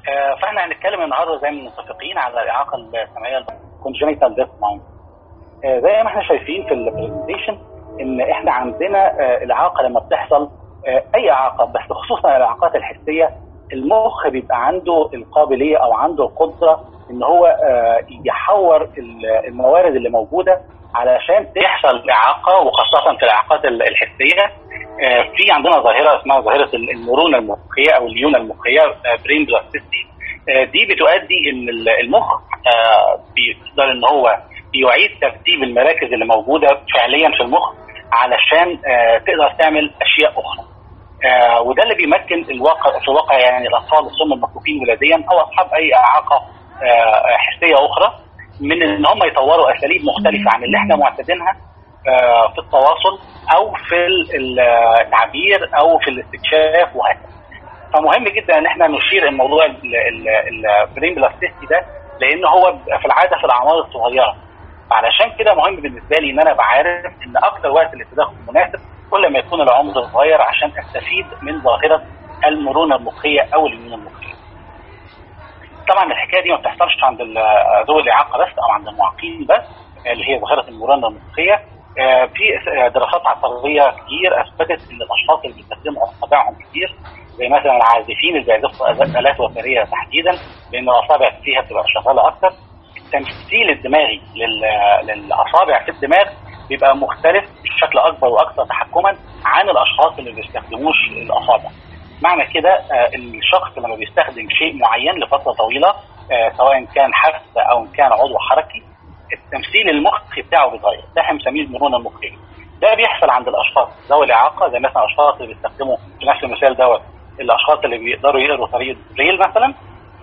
آه، فاحنا هنتكلم النهارده زي ما متفقين على الاعاقه السمعيه congenital deaf mind آه، زي ما احنا شايفين في البرزنتيشن ان احنا عندنا آه، الاعاقه لما بتحصل آه، اي اعاقه بس خصوصا الاعاقات الحسيه المخ بيبقى عنده القابليه او عنده القدره ان هو آه، يحور ال- الموارد اللي موجوده علشان تحصل اعاقه وخاصه في الاعاقات ال- الحسيه آه، في عندنا ظاهره اسمها ظاهره ال- المرونه المخيه او الليونه المخيه برين بلاستيستي دي بتؤدي ان ال- المخ آه، بيقدر ان هو يعيد ترتيب المراكز اللي موجوده فعليا في المخ علشان آه، تقدر تعمل اشياء اخرى آه، وده اللي بيمكن الواقع في الواقع يعني الاطفال الصم المكفوفين ولاديا او اصحاب اي اعاقه آه، حسيه اخرى من ان هم يطوروا اساليب مختلفه عن اللي احنا معتادينها آه، في التواصل او في ال- التعبير او في الاستكشاف وهكذا. فمهم جدا ان احنا نشير الموضوع البرين بلاستيستي ده لان هو بيبقى في العاده في الاعمار الصغيره. فعلشان كده مهم بالنسبه لي ان انا بعرف ان اكتر وقت للتدخل مناسب كل ما يكون العمر صغير عشان استفيد من ظاهره المرونه المخيه او الليونه المخيه. طبعا الحكايه دي ما بتحصلش عند ال- ذوي الاعاقه بس او عند المعاقين بس اللي هي ظاهره المرونه المخيه آه، في آه، دراسات عصبيه كتير اثبتت ان الاشخاص اللي بيستخدموا اصابعهم كتير زي مثلا العازفين اللي بيعزفوا الات وتريه تحديدا لان الاصابع فيها بتبقى شغاله اكتر التمثيل الدماغي لل- للاصابع في الدماغ بيبقى مختلف بشكل اكبر واكثر تحكما عن الاشخاص اللي ما بيستخدموش الاصابع معنى كده آه، الشخص لما بيستخدم شيء معين لفتره طويله آه، سواء كان حس او كان عضو حركي التمثيل المخي بتاعه بيتغير ده احنا بنسميه المرونه المخيه ده بيحصل عند الاشخاص ذوي الاعاقه زي مثلا الاشخاص اللي بيستخدموا في نفس المثال دوت الاشخاص اللي بيقدروا يقروا طريقه بريل مثلا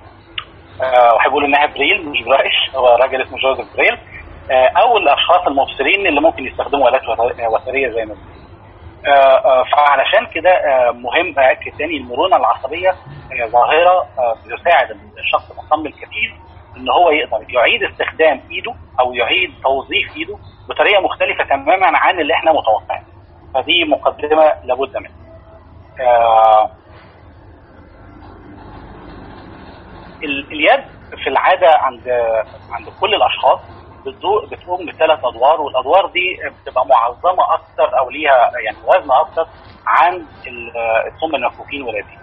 آه، وحب يقولوا انها بريل مش برايش هو راجل اسمه جوزيف بريل آه، او الاشخاص المبصرين اللي ممكن يستخدموا الات وتر- وتريه زي ما بنقول. آه، آه، فعلشان كده آه، مهم اكد تاني المرونه العصبيه هي ظاهره آه، بتساعد الشخص الاصم الكفيف ان هو يقدر يعيد استخدام ايده او يعيد توظيف ايده بطريقه مختلفه تماما عن اللي احنا متوقعينه فدي مقدمه لابد منها آه، ال- اليد في العاده عند عند كل الاشخاص بتدو- بتقوم بثلاث ادوار والادوار دي بتبقى معظمه اكثر او ليها يعني وزن اكثر عن ال- الصم المكفوفين والذين.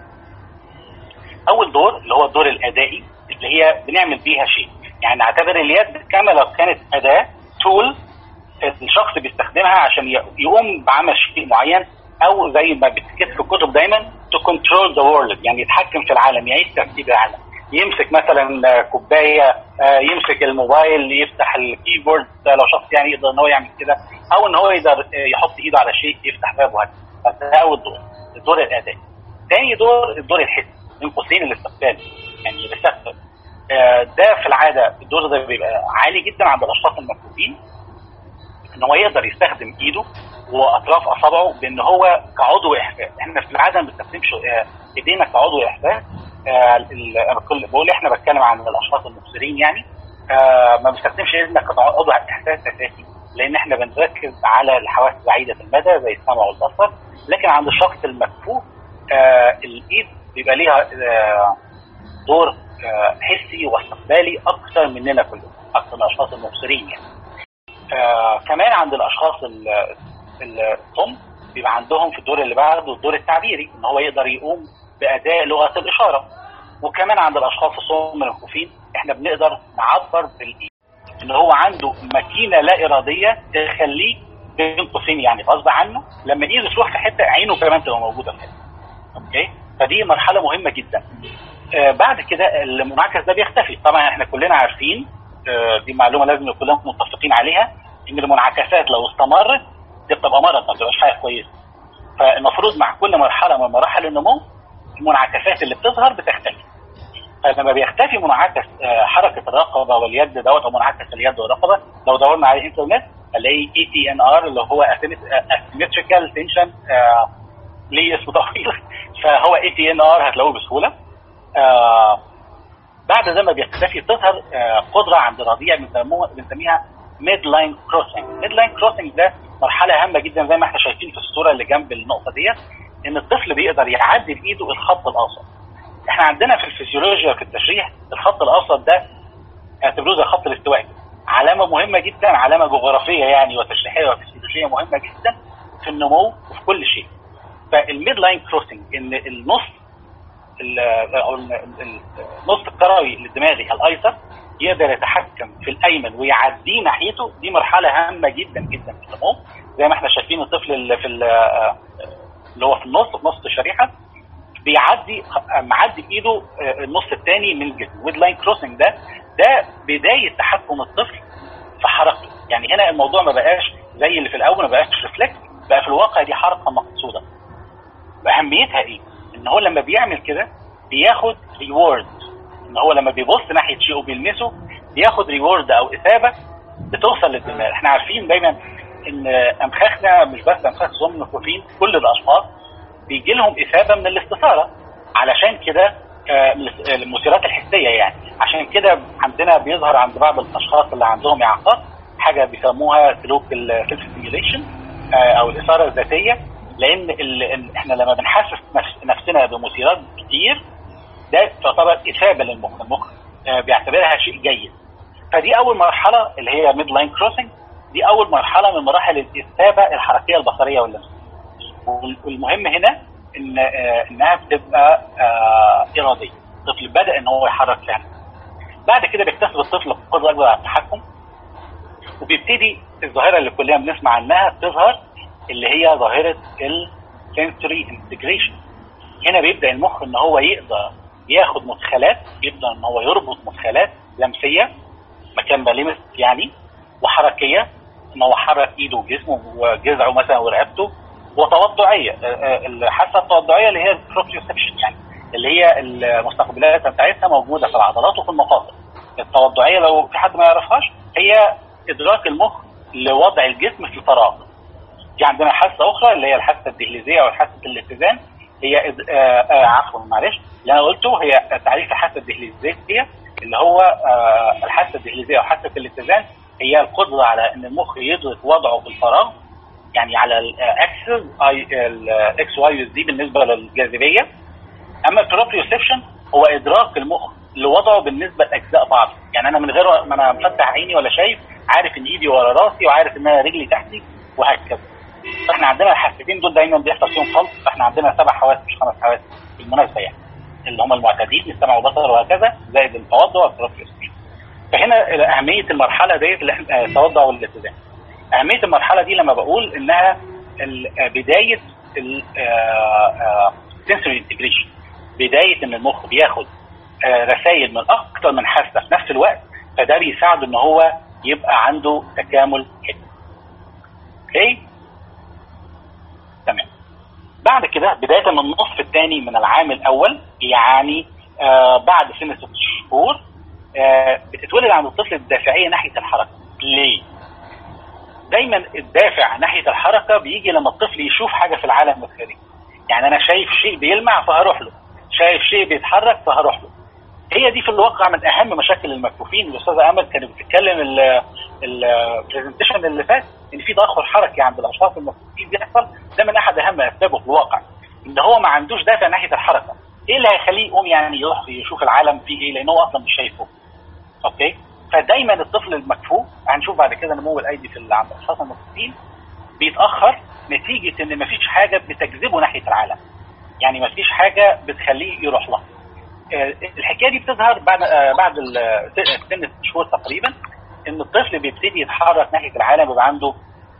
اول دور اللي هو الدور الادائي اللي هي بنعمل بيها شيء يعني نعتبر اليد كما لو كانت اداه تول الشخص بيستخدمها عشان ي- يقوم بعمل شيء معين او زي ما بتتكتب في الكتب دايما to control the world يعني يتحكم في العالم يعيد ترتيب العالم يمسك مثلا آه، كوبايه آه، يمسك الموبايل يفتح الكيبورد آه، لو شخص يعني يقدر ان هو يعمل كده او ان هو يقدر آه، يحط ايده على شيء يفتح باب وهكذا ده اول دور الدور الادائي تاني دور الدور الحسي من قوسين الاستقبال يعني الاستقبال آه، ده في العاده الدور ده بيبقى عالي جدا عند الاشخاص المكفوفين ان هو يقدر يستخدم ايده واطراف اصابعه بان هو كعضو احساس احنا في العاده ما بنستخدمش آه، ايدينا كعضو احساس آه، ال- انا كل بقول احنا بتكلم عن الاشخاص المبصرين يعني آه، ما بنستخدمش ايدنا كعضو احساس اساسي لان احنا بنركز على الحواس بعيده المدى زي السمع والبصر لكن عند الشخص المكفوف آه، الايد بيبقى ليها آه، دور آه، حسي واستقبالي اكثر مننا كلنا اكثر من الاشخاص المبصرين يعني آه كمان عند الاشخاص ال- ال- الصم بيبقى عندهم في الدور اللي بعده الدور التعبيري ان هو يقدر يقوم باداء لغه الاشاره وكمان عند الاشخاص الصم المكفوفين احنا بنقدر نعبر بالايد ان هو عنده ماكينه لا اراديه تخليه بين قوسين يعني غصب عنه لما ايده تروح في حته عينه كمان تبقى موجوده في حته اوكي فدي مرحله مهمه جدا آه بعد كده المنعكس ده بيختفي طبعا احنا كلنا عارفين آه دي معلومه لازم كلنا متفقين عليها ان المنعكسات لو استمرت دي بتبقى مرض ما بتبقاش حاجه كويسه فالمفروض مع كل مرحله من مراحل النمو المنعكسات اللي بتظهر بتختفي فلما بيختفي منعكس آه، حركه الرقبه واليد دوت او منعكس اليد والرقبه لو دورنا على الانترنت هنلاقي اي تي ان ار اللي هو اسيمتريكال تنشن ليه اسم طويل فهو اي تي ان ار هتلاقوه بسهوله آه بعد ده ما بيختفي تظهر آه قدره عند الرضيع بنسموها بنسميها ميد لاين كروسنج ميد لاين كروسنج ده مرحله هامه جدا زي ما احنا شايفين في الصوره اللي جنب النقطه ديت ان الطفل بيقدر يعدي بايده الخط الاوسط احنا عندنا في الفسيولوجيا في التشريح الخط الاوسط ده اعتبروه زي خط الاستواء علامه مهمه جدا علامه جغرافيه يعني وتشريحيه وفسيولوجيه مهمه جدا في النمو وفي كل شيء فالميد لاين كروسنج ان النص او النص الكروي الدماغي الايسر يقدر يتحكم في الايمن ويعديه ناحيته دي مرحله هامه جدا جدا في النمو زي ما احنا شايفين الطفل اللي في اللي هو في النص في نص الشريحه بيعدي معدي بايده النص الثاني من الجسم ويد لاين كروسنج ده ده بدايه تحكم الطفل في حركته يعني هنا الموضوع ما بقاش زي اللي في الاول ما بقاش ريفلكس بقى في الواقع دي حركه مقصوده اهميتها ايه ان هو لما بيعمل كده بياخد ريورد ان هو لما بيبص ناحيه شيء وبيلمسه بياخد ريورد او اثابه بتوصل للدماغ احنا عارفين دايما ان امخاخنا مش بس امخاخ ضمن المكروفين كل الاشخاص بيجي لهم اثابه من الاستثاره علشان كده المثيرات الحسيه يعني عشان كده عندنا بيظهر عند بعض الاشخاص اللي عندهم اعاقات حاجه بيسموها سلوك السيلف ستيميوليشن او الاثاره الذاتيه لان ال... احنا لما بنحسس نفس... نفسنا بمثيرات كتير ده تعتبر اثابه للمخ المخ بيعتبرها شيء جيد فدي اول مرحله اللي هي ميد لاين كروسنج دي اول مرحله من مراحل الاثابه الحركيه البصريه واللمسيه والمهم هنا ان انها بتبقى اراديه الطفل بدا ان هو يحرك فعلا بعد كده بيكتسب الطفل قدره اكبر على التحكم وبيبتدي الظاهره اللي كلنا بنسمع عنها بتظهر اللي هي ظاهره السنسوري انتجريشن هنا بيبدا المخ ان هو يقدر ياخد مدخلات يبدا ان هو يربط مدخلات لمسيه مكان ما لمس يعني وحركيه ان هو حرك ايده وجسمه وجذعه مثلا ورقبته وتوضعيه الحاسه التوضعيه اللي هي البروبريوسبشن يعني اللي هي المستقبلات بتاعتها موجوده في العضلات وفي المفاصل التوضعيه لو في حد ما يعرفهاش هي ادراك المخ لوضع الجسم في الفراغ في عندنا حاسه اخرى اللي هي الحاسه الدهليزيه او حاسه الاتزان هي آه آه عفوا معلش اللي انا قلته هي تعريف الحاسه الدهليزيه اللي هو آه الحاسه الدهليزيه او حاسه الاتزان هي القدره على ان المخ يدرك وضعه في الفراغ يعني على الاكسس الاكس واي زي بالنسبه للجاذبيه اما البروبريوسبشن هو ادراك المخ لوضعه بالنسبه لاجزاء بعض يعني انا من غير ما انا مفتح عيني ولا شايف عارف ان ايدي ورا راسي وعارف ان انا رجلي تحتي وهكذا فاحنا عندنا الحاستين دول دايما بيحصل فيهم خلط فاحنا عندنا سبع حواس مش خمس حواس بالمناسبه يعني اللي هم المعتادين السمع والبصر وهكذا زائد التوضع والبروبريوسبشن فهنا اهميه المرحله ديت اللي احنا التوضع والالتزام اهميه المرحله دي لما بقول انها بدايه السنسوري انتجريشن بدايه ان المخ بياخد رسائل من اكثر من حاسه في نفس الوقت فده بيساعده ان هو يبقى عنده تكامل حلو اوكي تمام بعد كده بدايه من النصف الثاني من العام الاول يعني آه بعد سن ست شهور آه بتتولد عند الطفل الدافعيه ناحيه الحركه ليه؟ دايما الدافع ناحيه الحركه بيجي لما الطفل يشوف حاجه في العالم الخارجي يعني انا شايف شيء بيلمع فهروح له شايف شيء بيتحرك فهروح له هي دي في الواقع من اهم مشاكل المكفوفين الاستاذه امل كانت بتتكلم البرزنتيشن اللي فات ان في تاخر حركي عند الاشخاص المكفوفين بيحصل ده من احد اهم اسبابه في الواقع ان هو ما عندوش دافع ناحيه الحركه ايه اللي هيخليه يقوم يعني يروح يشوف العالم فيه ايه لان هو اصلا مش شايفه اوكي فدايما الطفل المكفوف هنشوف بعد كده نمو الايدي في عند الاشخاص المكفوفين بيتاخر نتيجه ان مفيش حاجه بتجذبه ناحيه العالم يعني مفيش حاجه بتخليه يروح لها الحكايه دي بتظهر بعد بعد سن ست شهور تقريبا ان الطفل بيبتدي يتحرك ناحيه العالم بيبقى عنده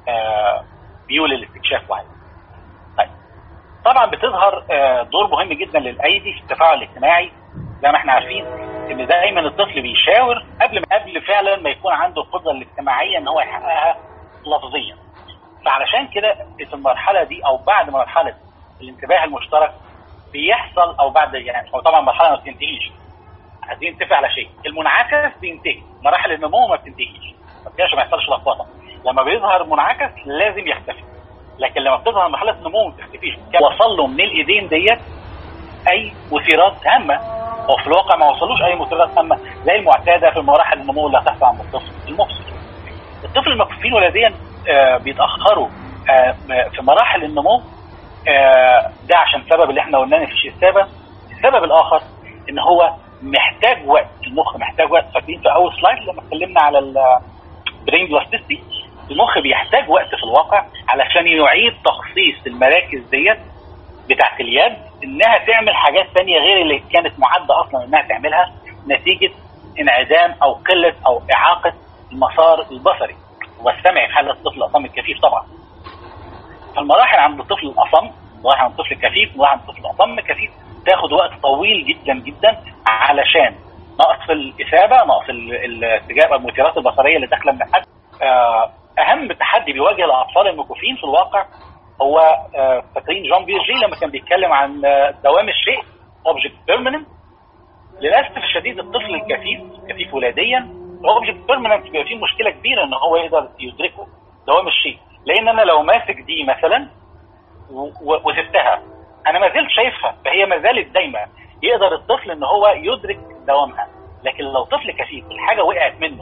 ميول للاستكشاف وهكذا. طيب طبعا بتظهر دور مهم جدا للايدي في التفاعل الاجتماعي زي ما احنا عارفين ان دايما الطفل بيشاور قبل ما قبل فعلا ما يكون عنده القدره الاجتماعيه ان هو يحققها لفظيا. فعلشان كده في المرحله دي او بعد مرحله الانتباه المشترك بيحصل او بعد يعني هو طبعا مرحله ما بتنتهيش عايزين نتفق على شيء المنعكس بينتهي مراحل النمو ما بتنتهيش ما كانش ما يحصلش لخبطه لما بيظهر منعكس لازم يختفي لكن لما بتظهر مرحله النمو ما بتختفيش وصل له من الايدين ديت اي مثيرات هامه وفي الواقع ما وصلوش اي مثيرات هامه زي المعتاده في مراحل النمو اللي هتحصل عند الطفل المفصل الطفل المكفوفين ولديا آه بيتاخروا آه في مراحل النمو آه ده عشان سبب اللي احنا قلناه مفيش اثابه السبب الاخر ان هو محتاج وقت المخ محتاج وقت فاكرين في اول سلايد لما اتكلمنا على البرين بلاستيستي المخ بيحتاج وقت في الواقع علشان يعيد تخصيص المراكز ديت بتاعت اليد انها تعمل حاجات ثانيه غير اللي كانت معده اصلا انها تعملها نتيجه انعدام او قله او اعاقه المسار البصري والسمعي في حاله الطفل الاصم الكفيف طبعا. فالمراحل عند الطفل الاصم مراحل عند الطفل الكفيف مراحل عند الطفل الاصم الكفيف تاخد وقت طويل جدا جدا علشان نقص الاثابه نقص الاستجابه المثيرات البصريه اللي داخله من الحد آه، اهم تحدي بيواجه الاطفال المكفوفين في الواقع هو آه، فاكرين جون بيرجي لما كان بيتكلم عن آه، دوام الشيء اوبجكت بيرمننت للاسف الشديد الطفل الكفيف كفيف ولاديا اوبجكت بيرمننت بيبقى فيه مشكله كبيره ان هو يقدر يدركه دوام الشيء لان انا لو ماسك دي مثلا وسبتها انا ما زلت شايفها فهي ما زالت دايما يقدر الطفل ان هو يدرك دوامها لكن لو طفل كفيف الحاجه وقعت منه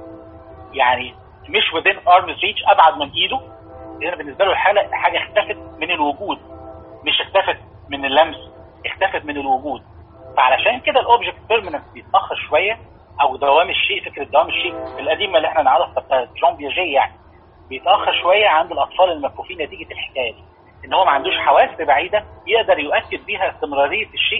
يعني مش within arm's reach ابعد من ايده هنا بالنسبه له الحاله حاجه اختفت من الوجود مش اختفت من اللمس اختفت من الوجود فعلشان كده الاوبجكت بيرمننت بيتاخر شويه او دوام الشيء فكره دوام الشيء القديمه اللي احنا نعرفها بتاعت جون بياجي يعني بيتاخر شويه عند الاطفال المكفوفين نتيجه الحكايه دي ان هو ما عندوش حواس بعيده يقدر يؤكد بيها استمراريه الشيء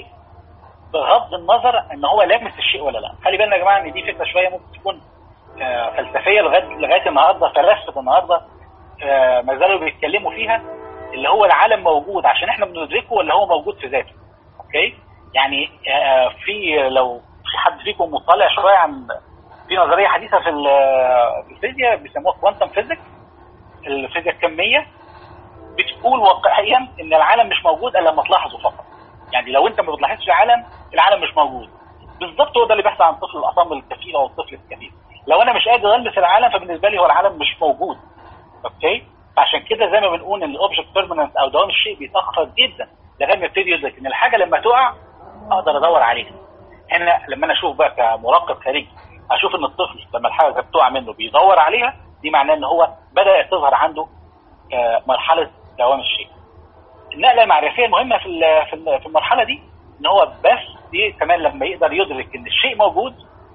بغض النظر ان هو لامس الشيء ولا لا خلي بالنا يا جماعه ان دي فكره شويه ممكن تكون آه، فلسفيه لغايه لغايه النهارده فلسفه النهارده آه، ما زالوا بيتكلموا فيها اللي هو العالم موجود عشان احنا بندركه ولا هو موجود في ذاته اوكي يعني آه، في لو في حد فيكم مطلع شويه عن في نظريه حديثه في الفيزياء بيسموها كوانتم فيزيكس الفيزياء الكميه بتقول واقعيا ان العالم مش موجود الا لما تلاحظه فقط يعني لو انت ما بتلاحظش العالم العالم مش موجود بالظبط هو ده اللي بيحصل عن الطفل الاصم الكفيف او الطفل الكفيف لو انا مش قادر المس العالم فبالنسبه لي هو العالم مش موجود اوكي فعشان كده زي ما بنقول ان الاوبجكت بيرمننت او دوام الشيء بيتاخر جدا لغايه ما يبتدي يدرك ان الحاجه لما تقع اقدر ادور عليها هنا لما انا اشوف بقى كمراقب خارجي اشوف ان الطفل لما الحاجه بتقع منه بيدور عليها دي معناه ان هو بدا تظهر عنده آه، مرحله دوام الشيء النقله المعرفيه المهمه في في المرحله دي ان هو بس دي كمان لما يقدر يدرك ان الشيء موجود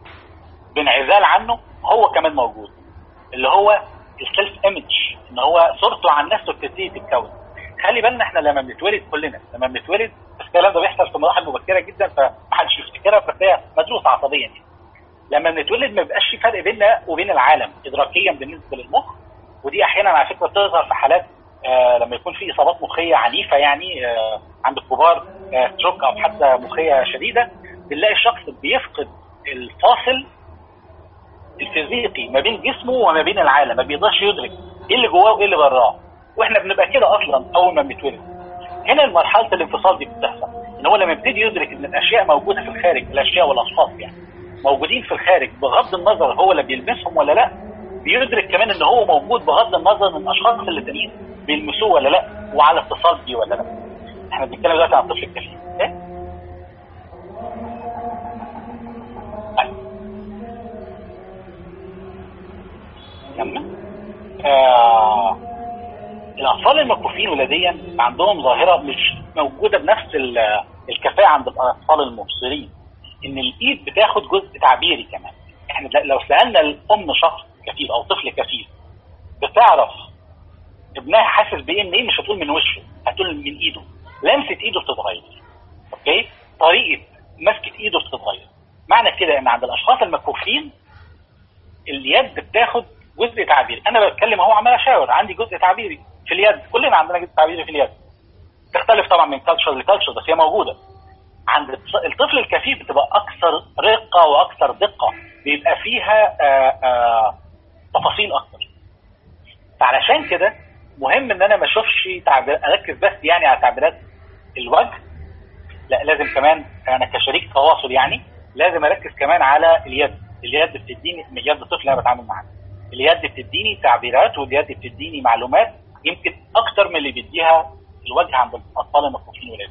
بانعزال عنه هو كمان موجود اللي هو السيلف ايمج ان هو صورته عن نفسه بتبتدي تتكون خلي بالنا احنا لما بنتولد كلنا لما بنتولد الكلام ده بيحصل في مراحل مبكره جدا فمحدش يفتكرها بس هي مدروسه عصبيا يعني لما بنتولد ما بيبقاش في فرق بيننا وبين العالم ادراكيا بالنسبه للمخ ودي احيانا على فكره بتظهر في حالات آه لما يكون في اصابات مخيه عنيفه يعني آه عند الكبار آه ستروك او حتى مخيه شديده بنلاقي الشخص بيفقد الفاصل الفيزيقي ما بين جسمه وما بين العالم ما بيقدرش يدرك ايه اللي جواه وايه اللي براه واحنا بنبقى كده اصلا اول ما بنتولد هنا مرحله الانفصال دي بتحصل ان هو لما يبتدي يدرك ان الاشياء موجوده في الخارج الاشياء والاشخاص يعني موجودين في الخارج بغض النظر هو اللي بيلمسهم ولا لا بيدرك كمان ان هو موجود بغض النظر من الاشخاص اللي تانيين بيلمسوه ولا لا وعلى اتصال بيه ولا لا احنا بنتكلم دلوقتي عن الطفل الكفيف ايه طيب. آه الاطفال المكفوفين ولاديا عندهم ظاهره مش موجوده بنفس الكفاءه عند الاطفال المبصرين ان الايد بتاخد جزء تعبيري كمان احنا لو سالنا الام شخص كفيف او طفل كفيف بتعرف ابنها حاسس بايه منين مش هتقول من وشه هتقول من ايده لمسه ايده بتتغير اوكي طريقه مسكه ايده بتتغير معنى كده ان عند الاشخاص المكفوفين اليد بتاخد جزء تعبيري انا بتكلم اهو عمال اشاور عندي جزء تعبيري في اليد كلنا عندنا جزء تعبيري في اليد تختلف طبعا من كالتشر لكالتشر بس هي موجوده عند الطفل الكفيف بتبقى اكثر رقه واكثر دقه بيبقى فيها آآ آآ تفاصيل اكتر فعلشان كده مهم ان انا ما اشوفش تعبير اركز بس يعني على تعبيرات الوجه لا لازم كمان انا كشريك تواصل يعني لازم اركز كمان على اليد اليد بتديني يد الطفل انا بتعامل معاه اليد بتديني تعبيرات واليد بتديني معلومات يمكن اكتر من اللي بيديها الوجه عند الاطفال المكفوفين ولاد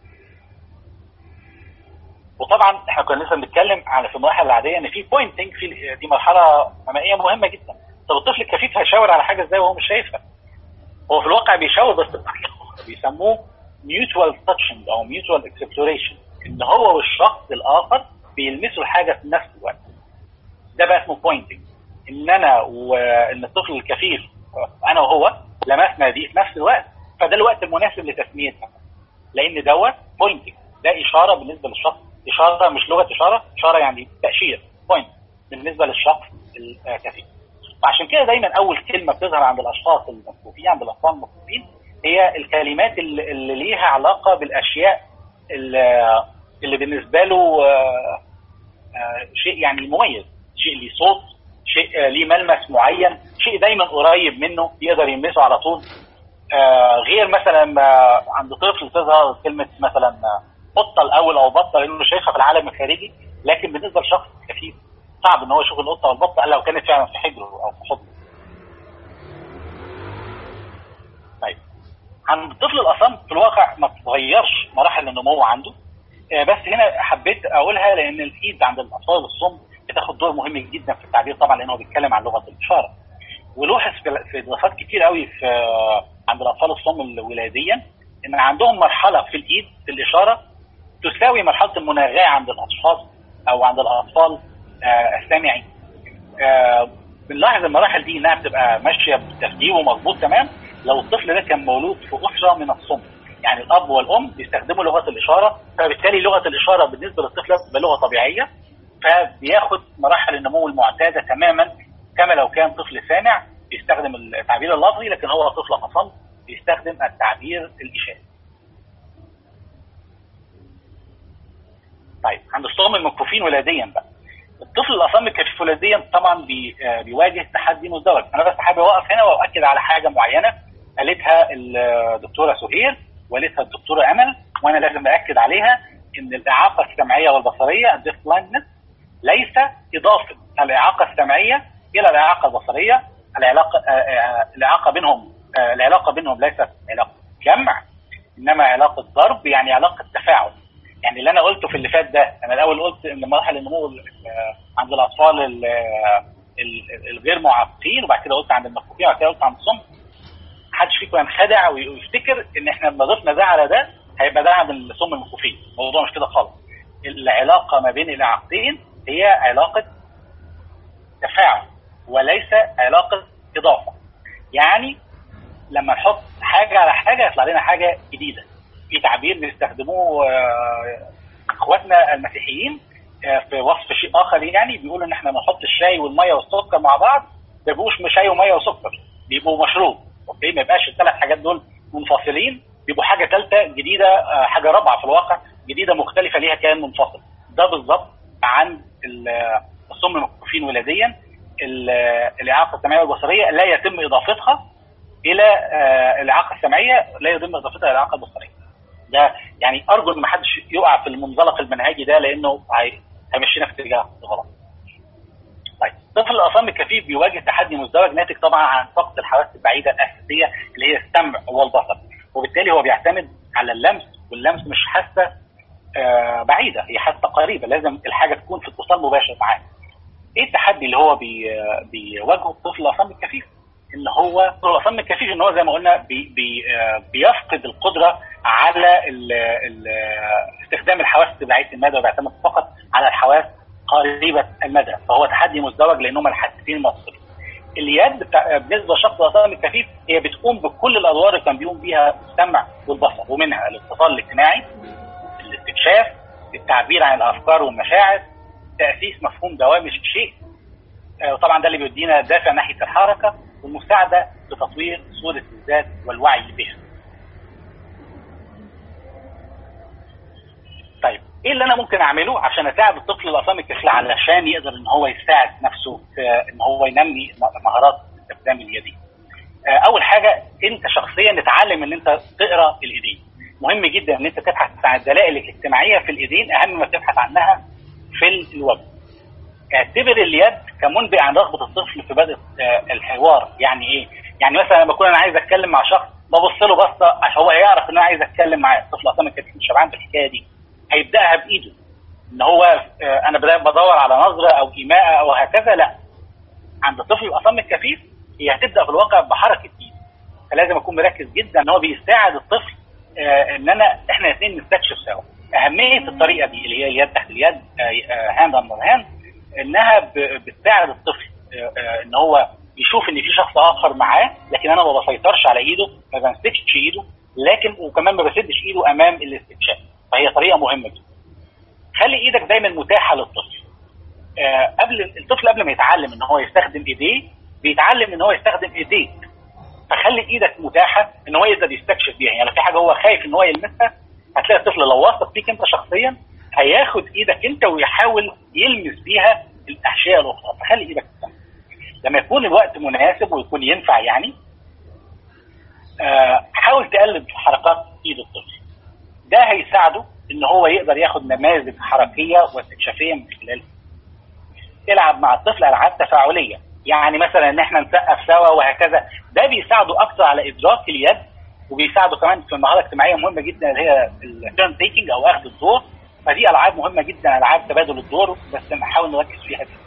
وطبعا احنا كنا لسه بنتكلم على في المراحل العاديه ان في بوينتنج في دي مرحله اماميه مهمه جدا طب الطفل الكفيف هيشاور على حاجه ازاي وهو مش شايفها هو في الواقع بيشاور بس بيسموه ميوتوال تاتشنج او ميوتوال اكسبلوريشن ان هو والشخص الاخر بيلمسوا الحاجه في نفس الوقت ده بقى اسمه بوينتنج ان انا وان الطفل الكفيف انا وهو لمسنا دي في نفس الوقت فده الوقت المناسب لتسميتها لان دوت بوينتنج ده اشاره بالنسبه للشخص اشاره مش لغه اشاره اشاره يعني تاشير بوينت بالنسبه للشخص الكفيف وعشان كده دايما اول كلمه بتظهر عند الاشخاص المكفوفين عند الاطفال المكفوفين هي الكلمات اللي, اللي ليها علاقه بالاشياء اللي, اللي بالنسبه له شيء يعني مميز شيء ليه صوت شيء ليه ملمس معين شيء دايما قريب منه يقدر يلمسه على طول غير مثلا عند طفل تظهر كلمه مثلا قطه الاول او بطه لانه شايفها في العالم الخارجي لكن بالنسبه لشخص كفيف صعب ان هو يشوف القطه والبطه الا لو كانت فعلا في حجره او في حضنه. طيب عند الطفل الاصم في الواقع ما بتتغيرش مراحل النمو عنده بس هنا حبيت اقولها لان الايد عند الاطفال الصم بتاخد دور مهم جدا في التعبير طبعا لانه بيتكلم عن لغه الاشاره. ولوحظ في دراسات كتير قوي في عند الاطفال الصم الولاديا ان عندهم مرحله في الايد في الاشاره تساوي مرحله المناغاه عند الاشخاص او عند الاطفال آه السامعين. آه بنلاحظ المراحل دي انها بتبقى ماشيه بترتيب ومظبوط تمام لو الطفل ده كان مولود في اسره من الصم يعني الاب والام بيستخدموا لغه الاشاره فبالتالي لغه الاشاره بالنسبه للطفل بتبقى لغه طبيعيه فبياخد مراحل النمو المعتاده تماما كما لو كان طفل سامع بيستخدم التعبير اللفظي لكن هو طفل اصم بيستخدم التعبير الاشاري. طيب عند الصم المكفوفين ولاديا بقى الطفل الاصم الكفيف ولاديا طبعا بي بيواجه تحدي مزدوج انا بس حابب اوقف هنا واؤكد على حاجه معينه قالتها الدكتوره سهير وقالتها الدكتوره امل وانا لازم اكد عليها ان الاعاقه السمعيه والبصريه الديف بلايندنس ليس اضافه الاعاقه السمعيه الى الاعاقه البصريه العلاقه الاعاقه بينهم العلاقه بينهم ليست علاقه جمع انما علاقه ضرب يعني علاقه تفاعل يعني اللي انا قلته في اللي فات ده انا الاول قلت ان مراحل النمو عند الاطفال الغير معاقين وبعد كده قلت عند المكفوفين وبعد كده قلت عند الصم محدش فيكم ينخدع ويفتكر ان احنا لما ضفنا ده على ده هيبقى ده عند الصم المكفوفين الموضوع مش كده خالص العلاقه ما بين الاعاقتين هي علاقه تفاعل وليس علاقه اضافه يعني لما نحط حاجه على حاجه يطلع لنا حاجه جديده في تعبير بيستخدموه اخواتنا المسيحيين في وصف شيء اخر يعني بيقولوا ان احنا نحط الشاي والميه والسكر مع بعض ما بيبقوش شاي وميه وسكر بيبقوا مشروب اوكي ما يبقاش الثلاث حاجات دول منفصلين بيبقوا حاجه ثالثه جديده حاجه رابعه في الواقع جديده مختلفه ليها كيان منفصل ده بالظبط عند الصم المكفوفين ولاديا الاعاقه السمعيه والبصريه لا يتم اضافتها الى الاعاقه السمعيه لا يتم اضافتها الى الاعاقه البصريه ده يعني ارجو ان ما حدش يقع في المنزلق المنهجي ده لانه هيمشينا في اتجاه غلط. طيب طفل الاصم الكفيف بيواجه تحدي مزدوج ناتج طبعا عن فقد الحواس البعيده الاساسيه اللي هي السمع والبصر وبالتالي هو بيعتمد على اللمس واللمس مش حاسه آه بعيده هي حاسه قريبه لازم الحاجه تكون في اتصال مباشر معاه. ايه التحدي اللي هو بي بيواجهه الطفل الاصم الكفيف؟ ان هو الاصم الكفيف ان هو زي ما قلنا بي بي بيفقد القدره على ال ال استخدام الحواس بعيده المدى وبيعتمد فقط على الحواس قريبه المدى فهو تحدي مزدوج لان هم الحاستين المصري اليد بالنسبه للشخص الاصم الكفيف هي بتقوم بكل الادوار اللي كان بيقوم بيها السمع والبصر ومنها الاتصال الاجتماعي الاستكشاف التعبير عن الافكار والمشاعر تاسيس مفهوم دوام الشيء طبعا ده اللي بيدينا دافع ناحيه الحركه والمساعده في تطوير صوره الذات والوعي بها. طيب ايه اللي انا ممكن اعمله عشان اساعد الطفل الاصم الكفيف علشان يقدر ان هو يساعد نفسه في ان هو ينمي مهارات استخدام اليدين. اول حاجه انت شخصيا اتعلم ان انت تقرا الايدين. مهم جدا ان انت تبحث عن الدلائل الاجتماعيه في الايدين اهم ما تبحث عنها في الوجه. اعتبر اليد كمنبئ عن رغبه الطفل في بدء الحوار يعني ايه يعني مثلا لما اكون انا عايز اتكلم مع شخص ببص له بصه عشان هو يعرف ان انا عايز اتكلم معاه الطفل اصلا كان مش شبعان بالحكايه دي هيبداها بايده ان هو انا بدور على نظره او ايماء او هكذا لا عند الطفل الاصم الكفيف هي هتبدا في الواقع بحركه ايد فلازم اكون مركز جدا ان هو بيساعد الطفل ان انا احنا الاثنين نستكشف سوا اهميه الطريقه دي اللي هي اليد تحت اليد هاند اندر هاند انها بتساعد الطفل ان هو يشوف ان في شخص اخر معاه لكن انا ما بسيطرش على ايده ما بمسكش ايده لكن وكمان ما بسدش ايده امام الاستكشاف فهي طريقه مهمه جدا خلي ايدك دايما متاحه للطفل آه قبل الطفل قبل ما يتعلم ان هو يستخدم ايديه بيتعلم ان هو يستخدم ايديك فخلي ايدك متاحه ان هو يقدر يستكشف بيها يعني لو في حاجه هو خايف ان هو يلمسها هتلاقي الطفل لو واثق فيك انت شخصيا هياخد ايدك انت ويحاول يلمس بيها الاحشيه الاخرى فخلي ايدك متاحه لما يكون الوقت مناسب ويكون ينفع يعني آه حاول تقلد حركات ايد الطفل ده هيساعده ان هو يقدر ياخد نماذج حركيه واستكشافيه من خلال العب مع الطفل العاب تفاعليه يعني مثلا ان احنا نسقف سوا وهكذا ده بيساعده اكثر على ادراك اليد وبيساعده كمان في مهاره اجتماعيه مهمه جدا اللي هي التيرن تيكينج او اخذ الدور فدي العاب مهمه جدا العاب تبادل الدور بس نحاول نركز فيها دي.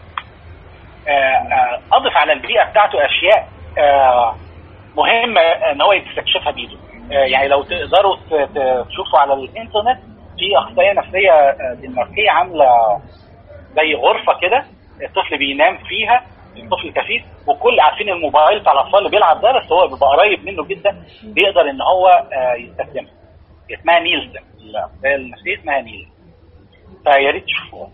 اضف على البيئه بتاعته اشياء مهمه ان هو يستكشفها بايده يعني لو تقدروا تشوفوا على الانترنت في اخصائيه نفسيه دنماركيه عامله زي غرفه كده الطفل بينام فيها الطفل كفيف وكل عارفين الموبايل بتاع الاطفال اللي بيلعب ده بس هو بيبقى قريب منه جدا بيقدر ان هو يستخدمها اسمها نيلسون الاخصائيه النفسيه اسمها نيلسون فيا ريت تشوفوها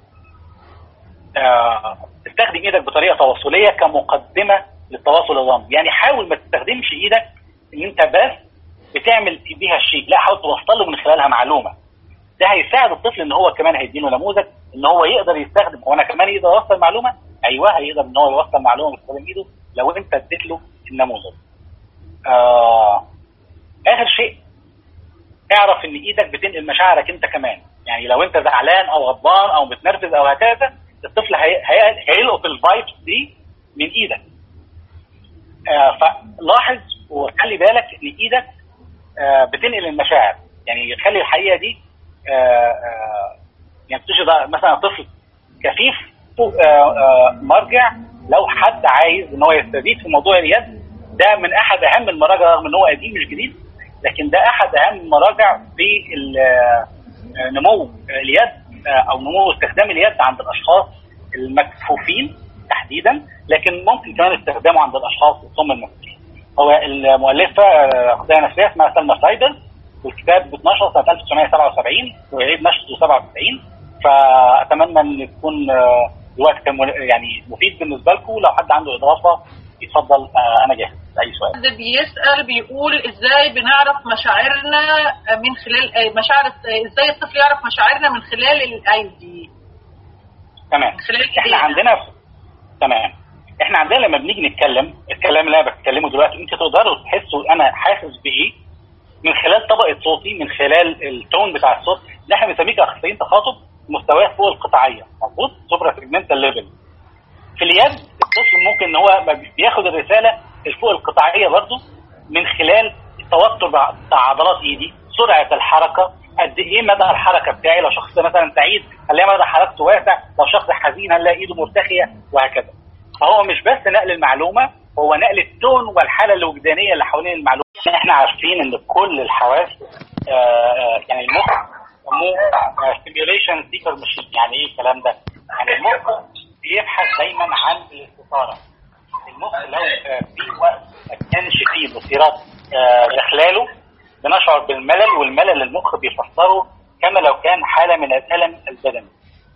استخدم ايدك بطريقه تواصليه كمقدمه للتواصل الرمزي يعني حاول ما تستخدمش ايدك ان انت بس بتعمل بيها الشيء لا حاول توصل له من خلالها معلومه ده هيساعد الطفل ان هو كمان هيديله نموذج ان هو يقدر يستخدم هو انا كمان يقدر يوصل معلومه ايوه هيقدر ان هو يوصل معلومه باستخدام ايده لو انت اديت له النموذج آه اخر شيء اعرف ان ايدك بتنقل مشاعرك انت كمان يعني لو انت زعلان او غضبان او متنرفز او هكذا الطفل هي... هي... هيلقط الفايبس دي من ايدك آه فلاحظ وخلي بالك ان ايدك آه بتنقل المشاعر يعني خلي الحقيقه دي آه آه يعني تجد مثلا طفل كفيف مرجع لو حد عايز ان هو يستزيد في موضوع اليد ده من احد اهم المراجع رغم ان هو قديم مش جديد لكن ده احد اهم المراجع في نمو اليد او نمو استخدام اليد عند الاشخاص المكفوفين تحديدا لكن ممكن كمان استخدامه عند الاشخاص الصم المكفوفين هو المؤلفه اخصائيه نفسيه اسمها سلمى سايدر والكتاب اتنشر سنه 1977 وعيد نشره 97 فاتمنى ان يكون الوقت كان يعني مفيد بالنسبه لكم لو حد عنده اضافه يتفضل انا جاهز لاي سؤال. حد بيسال بيقول ازاي بنعرف مشاعرنا من خلال مشاعر ازاي الطفل يعرف مشاعرنا من خلال الايدي؟ تمام خلال احنا عندنا تمام احنا عندنا لما بنيجي نتكلم الكلام اللي انا بتكلمه دلوقتي انت تقدروا تحسوا انا حاسس بايه من خلال طبقه صوتي من خلال التون بتاع الصوت اللي احنا بنسميه كاخصائيين تخاطب مستويات فوق القطعيه مظبوط سوبرا سيجمنتال ليفل في اليد الطفل ممكن ان هو بياخد الرساله الفوق القطعيه برضه من خلال التوتر بتاع عضلات ايدي سرعه الحركه قد ايه مدى الحركه بتاعي لو شخص مثلا سعيد هنلاقي مدى حركته واسع لو شخص حزين هنلاقي ايده مرتخيه وهكذا فهو مش بس نقل المعلومه هو نقل التون والحاله الوجدانيه اللي حوالين المعلومه احنا عارفين ان كل الحواس آآ آآ يعني المخ يسموه ستيميوليشن سيكر ماشين يعني ايه الكلام ده؟ يعني المخ بيبحث دايما عن الاستثاره المخ لو في وقت ما كانش فيه مثيرات داخلاله بنشعر بالملل والملل المخ بيفسره كما لو كان حاله من الالم البدني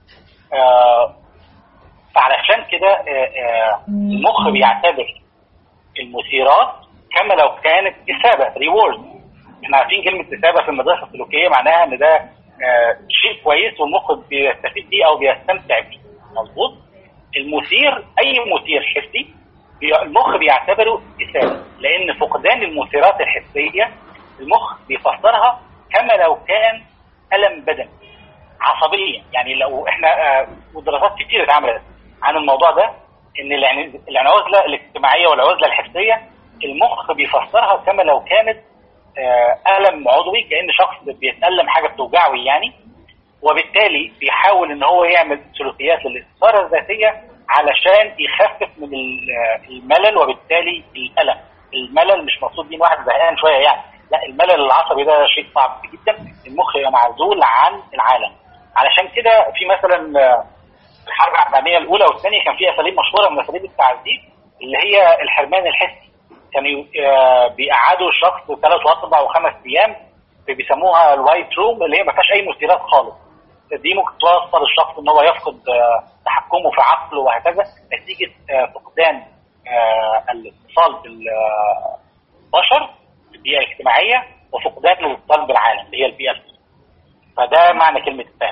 فعلشان كده المخ بيعتبر المثيرات كما لو كانت اثابه ريورد احنا عارفين كلمه اثابه في المدرسه السلوكيه معناها ان ده آه شيء كويس والمخ بيستفيد بيه او بيستمتع بيه مظبوط المثير اي مثير حسي المخ بيعتبره اثابه لان فقدان المثيرات الحسيه المخ بيفسرها كما لو كان الم بدني عصبيا يعني لو احنا آه ودراسات كتير اتعملت عن الموضوع ده ان العزله الاجتماعيه والعزله الحسيه المخ بيفسرها كما لو كانت ألم عضوي كأن شخص بيتألم حاجة بتوجعه يعني وبالتالي بيحاول ان هو يعمل سلوكيات للاستثارة الذاتية علشان يخفف من الملل وبالتالي الألم الملل مش مقصود بيه واحد زهقان شوية يعني لا الملل العصبي ده شيء صعب جدا المخ يبقى معزول عن العالم علشان كده في مثلا آه، الحرب العالميه الاولى والثانيه كان في اساليب مشهوره من اساليب التعذيب اللي هي الحرمان الحسي كانوا آه، بيقعدوا الشخص ثلاث واربع وخمس ايام بيسموها الوايت روم اللي هي ما فيهاش اي مثيرات خالص دي ممكن توصل الشخص ان هو يفقد آه، تحكمه في عقله وهكذا نتيجه آه، فقدان آه، الاتصال بالبشر البيئه الاجتماعيه وفقدان الاتصال بالعالم اللي هي البيئه الفكرية. فده معنى كلمه الفهم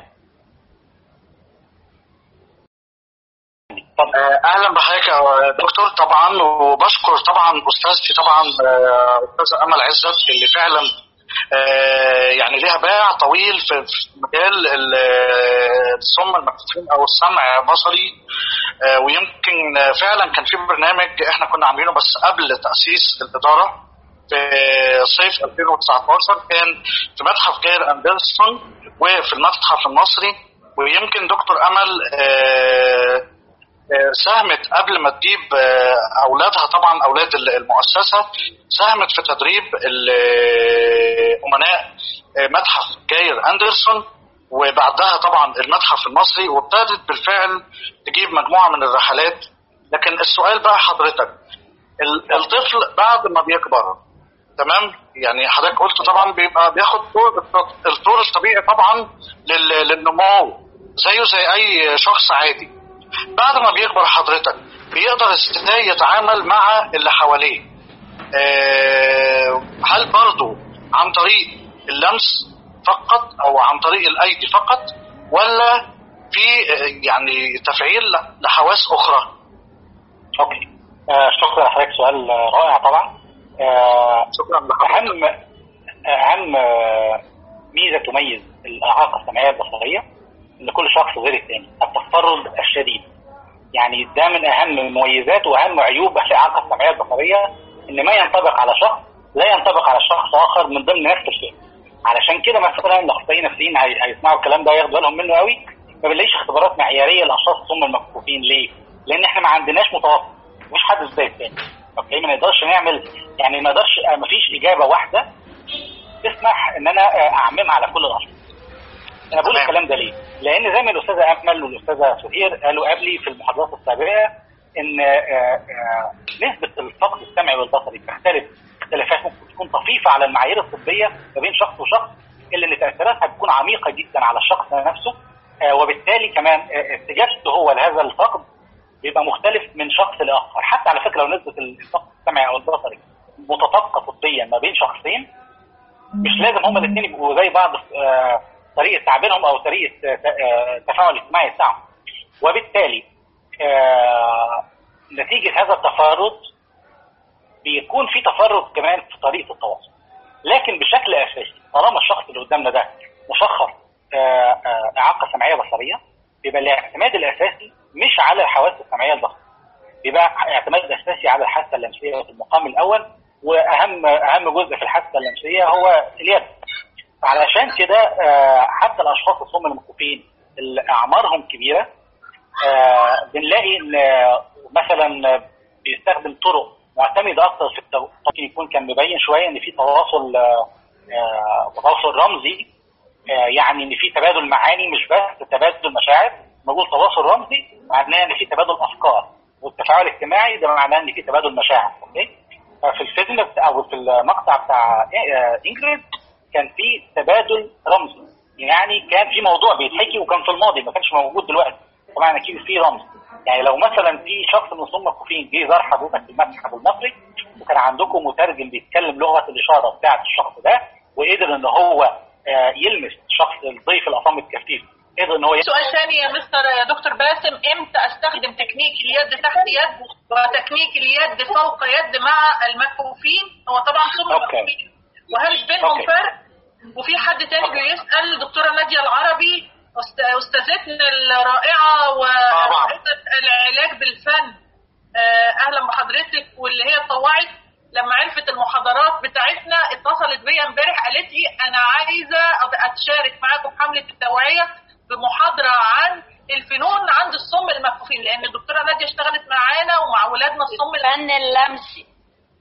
اتفضل. آه، اهلا بحضرتك يا دكتور طبعا وبشكر طبعا استاذتي طبعا آه، استاذه امل عزت اللي فعلا آه، يعني ليها باع طويل في في مجال ال- الصم المكفوفين او السمع بصري آه، ويمكن آه، فعلا كان في برنامج احنا كنا عاملينه بس قبل تاسيس الاداره في صيف 2019 كان في متحف جاير اندرسون وفي المتحف المصري ويمكن دكتور امل آه، آه، ساهمت قبل ما تجيب آه، اولادها طبعا اولاد ال- المؤسسه ساهمت في تدريب ال- آه، امناء آه، متحف جاير اندرسون وبعدها طبعا المتحف المصري وابتدت بالفعل تجيب مجموعه من الرحلات لكن السؤال بقى حضرتك ال- الطفل بعد ما بيكبر تمام يعني حضرتك قلت طبعا بيبقى بياخد طور الطور الطبيعي طبعا لل- للنمو زيه زي اي شخص عادي بعد ما بيكبر حضرتك بيقدر ازاي يتعامل مع اللي حواليه آه، هل برضه عن طريق اللمس فقط او عن طريق الايدي فقط ولا في آه، يعني تفعيل لحواس اخرى اوكي آه شكرا لحضرتك سؤال آه، رائع طبعا آه شكرا لحضرتك اهم اهم آه، ميزه تميز الاعاقه السمعيه البصريه ان كل شخص غير الثاني التفرد الشديد يعني ده من اهم المميزات واهم عيوب الاعاقه السمعيه البصريه ان ما ينطبق على شخص لا ينطبق على شخص اخر من ضمن نفس الشيء علشان كده مثلا الاخصائيين النفسيين هي- هيسمعوا الكلام ده وياخدوا بالهم منه قوي ما بنلاقيش اختبارات معياريه لاشخاص الصم المكفوفين ليه؟ لان احنا ما عندناش متوسط مش حد زي الثاني اوكي ما نقدرش نعمل يعني ما نقدرش ما فيش اجابه واحده تسمح ان انا آه، اعممها على كل الاشخاص انا بقول تمام. الكلام ده ليه؟ لان زي ما الاستاذه امل والاستاذه سهير قالوا قبلي في المحاضرات السابقه ان آه، آه، نسبه الفقد السمعي والبصري بتختلف اختلافات ممكن تكون طفيفه على المعايير الطبيه ما بين شخص وشخص الا ان تاثيراتها بتكون عميقه جدا على الشخص نفسه آه، وبالتالي كمان آه، استجابته هو لهذا الفقد بيبقى مختلف من شخص لاخر حتى على فكره لو نسبه الفقد السمعي او البصري متطابقه طبيا ما بين شخصين مش لازم هما الاثنين يبقوا زي بعض في آه، طريقه تعبيرهم او طريقه آه، ت- آه، التفاعل الاجتماعي بتاعهم وبالتالي آه، نتيجه هذا التفرد بيكون في تفرد كمان في طريقه التواصل لكن بشكل اساسي طالما الشخص اللي قدامنا ده مشخص آه، آه، اعاقه سمعيه بصريه بيبقى الاعتماد الاساسي مش على الحواس السمعيه البصريه بيبقى اعتماد اساسي على الحاسه اللمسيه في المقام الاول واهم اهم جزء في الحاسه اللمسيه هو اليد علشان كده آه، حتى الاشخاص الصم المكفوفين اللي اعمارهم كبيره آه، بنلاقي ان آه، مثلا بيستخدم طرق معتمده اكثر في التو... ممكن يكون كان مبين شويه ان في تواصل آه، آه، تواصل رمزي آه، يعني ان في تبادل معاني مش بس تبادل مشاعر نقول تواصل رمزي معناه ان في تبادل افكار والتفاعل الاجتماعي ده معناه ان في تبادل مشاعر اوكي ففي الفيلم بتاع او في المقطع بتاع آه، انجريد كان في تبادل رمزي يعني كان في موضوع بيتحكي وكان في الماضي ما كانش موجود دلوقتي طبعا اكيد في رمز يعني لو مثلا في شخص من صم الكوفيين جه زار حضرتك في المتحف المصري وكان عندكم مترجم بيتكلم لغه الاشاره بتاعه الشخص ده وقدر ان هو آه، يلمس شخص الضيف الاصم الكفيف قدر ان هو ي- سؤال ثاني يا مستر يا دكتور باسم امتى استخدم تكنيك اليد تحت يد وتكنيك اليد فوق يد مع المكفوفين هو طبعا صم أوكي. مكفوفين وهل بينهم أوكي. فرق وفي حد تاني بيسال دكتوره ناديه العربي أست- استاذتنا الرائعه ورائده العلاج بالفن آه، اهلا بحضرتك واللي هي اتطوعت لما عرفت المحاضرات بتاعتنا اتصلت بيا امبارح قالت لي انا عايزه أبقى اتشارك معاكم في حمله التوعيه بمحاضره عن الفنون عند الصم المكفوفين لان الدكتوره ناديه اشتغلت معانا ومع ولادنا الصم الفن اللمسي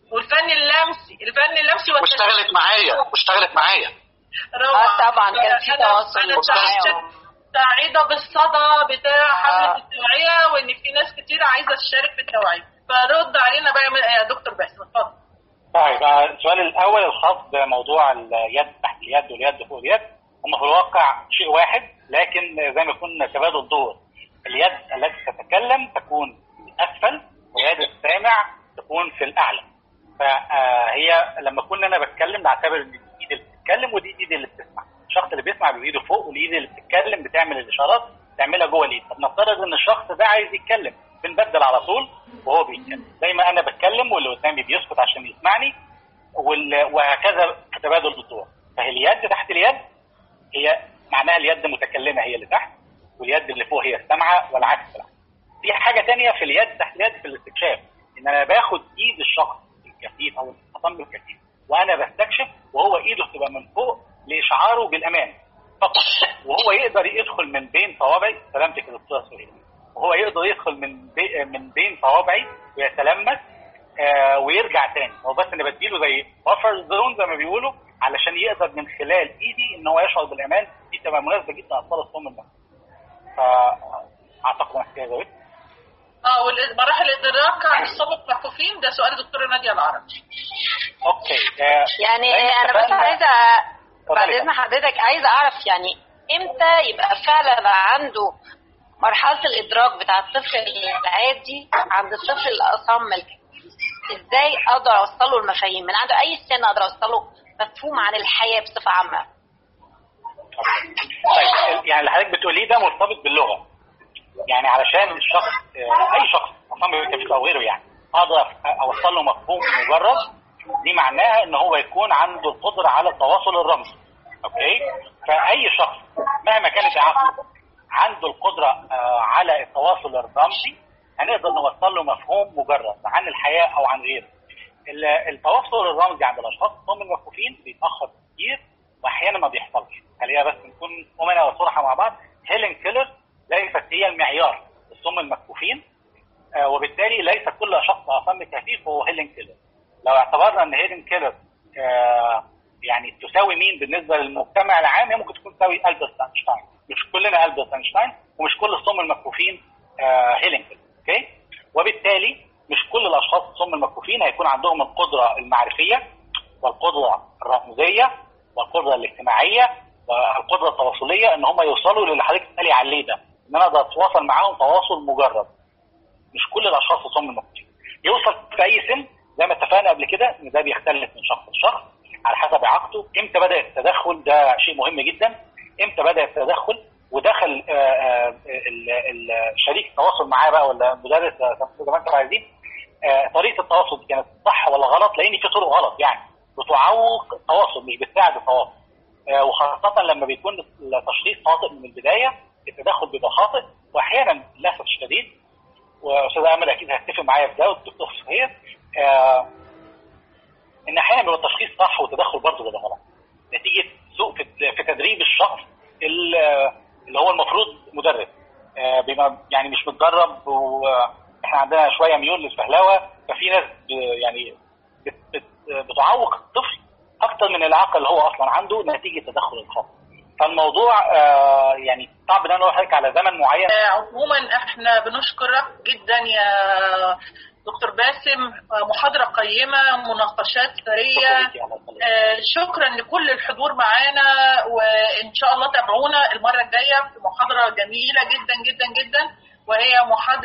والفن اللمسي الفن اللمسي واشتغلت معايا واشتغلت معايا اه طبعا كان في تواصل سعيده بالصدى بتاع حمله آه. التوعيه وان في ناس كتير عايزه تشارك في التوعيه فرد علينا بقى يا دكتور باسم اتفضل طيب السؤال الاول الخاص بموضوع اليد تحت اليد واليد فوق اليد هم في الواقع شيء واحد لكن زي ما يكون تبادل دور اليد التي تتكلم تكون اسفل ويد السامع تكون في الاعلى فهي لما كنا انا بتكلم نعتبر ان الايد اللي بتتكلم ودي الايد اللي بتسمع الشخص اللي بيسمع بايده فوق والايد اللي بتتكلم بتعمل الاشارات تعملها جوه الايد طب نفترض ان الشخص ده عايز يتكلم بنبدل على طول وهو بيتكلم زي ما انا بتكلم واللي قدامي بيسكت عشان يسمعني وهكذا في تبادل الدور فهي اليد تحت اليد هي معناها اليد متكلمه هي اللي تحت واليد اللي فوق هي السامعه والعكس بالعكس في حاجه تانية في اليد تحت اليد في الاستكشاف ان انا باخد ايد الشخص الكفيف او الخصم الكفيف وانا بستكشف وهو ايده تبقى من فوق لاشعاره بالامان فقط وهو يقدر يدخل من بين صوابعي سلامتك يا دكتور سهيل وهو يقدر يدخل من بي من بين صوابعي ويتلمس آه ويرجع تاني هو بس انا بديله زي بفر زون زي ما بيقولوا علشان يقدر من خلال ايدي ان هو يشعر بالامان دي تبقى مناسبه جدا اطفال الصم النفسي فاعتقد انا كده زودت اه ومراحل الادراك عن الصم المكفوفين ده سؤال دكتوره ناديه العربي اوكي آه يعني انا بس عايزه بعد اذن حضرتك عايزه اعرف يعني امتى يبقى فعلا عنده مرحله الادراك بتاع الطفل العادي عند الطفل الاصم ازاي اقدر اوصل له المفاهيم من عنده اي سن اقدر اوصل له مفهوم عن الحياه بصفه عامه طيب يعني اللي حضرتك بتقوليه ده مرتبط باللغه يعني علشان الشخص اي شخص اصلا بالكفيف او غيره يعني اقدر اوصل له مفهوم مجرد دي معناها ان هو يكون عنده القدره على التواصل الرمزي اوكي فاي شخص مهما كانت اعاقته عنده القدره على التواصل الرمزي هنقدر نوصل له مفهوم مجرد عن الحياه او عن غيره التواصل الرمزي عند الاشخاص الصم المكفوفين بيتاخر كتير واحيانا ما بيحصلش خلينا بس نكون امنا وصراحه مع بعض هيلين كيلر ليست هي المعيار الصم المكفوفين آه وبالتالي ليس كل شخص اصم كفيف هو هيلين كيلر لو اعتبرنا ان هيلين كيلر آه يعني تساوي مين بالنسبه للمجتمع العام هي ممكن تكون تساوي البرت اينشتاين مش كلنا البرت اينشتاين ومش كل الصم المكفوفين آه هيلين كيلر اوكي وبالتالي مش كل الاشخاص الصم المكفوفين هيكون عندهم القدره المعرفيه والقدره الرمزيه والقدره الاجتماعيه والقدره التواصليه ان هم يوصلوا للي حضرتك بتسالي عليه ده ان انا اقدر اتواصل معاهم تواصل مجرد مش كل الاشخاص الصم المكفوفين يوصل في اي سن زي ما اتفقنا قبل كده ان ده بيختلف من شخص لشخص على حسب اعاقته امتى بدا التدخل ده شيء مهم جدا امتى بدا التدخل ودخل الشريك التواصل معاه بقى ولا المدرس زي ما انتم عايزين طريقه التواصل دي كانت صح ولا غلط لان في طرق غلط يعني بتعوق التواصل مش بتساعد التواصل وخاصه لما بيكون التشخيص خاطئ من البدايه التدخل بيبقى خاطئ واحيانا للاسف الشديد واستاذ امل اكيد هتتفق معايا في ده والدكتور صهير آه ان احيانا بيبقى التشخيص صح والتدخل برضه بيبقى غلط نتيجه سوء في تدريب الشخص اللي هو المفروض مدرب آه بيبقى يعني مش متدرب واحنا عندنا شويه ميول للفهلوه ففي ناس يعني بت بت بتعوق الطفل اكتر من الاعاقه اللي هو اصلا عنده نتيجه تدخل الخاص فالموضوع آه يعني صعب ان انا اقول على زمن معين عموما احنا بنشكرك جدا يا دكتور باسم محاضرة قيمة مناقشات ثرية آه شكرا لكل الحضور معانا وإن شاء الله تابعونا المرة الجاية في محاضرة جميلة جدا جدا جدا وهي محاضرة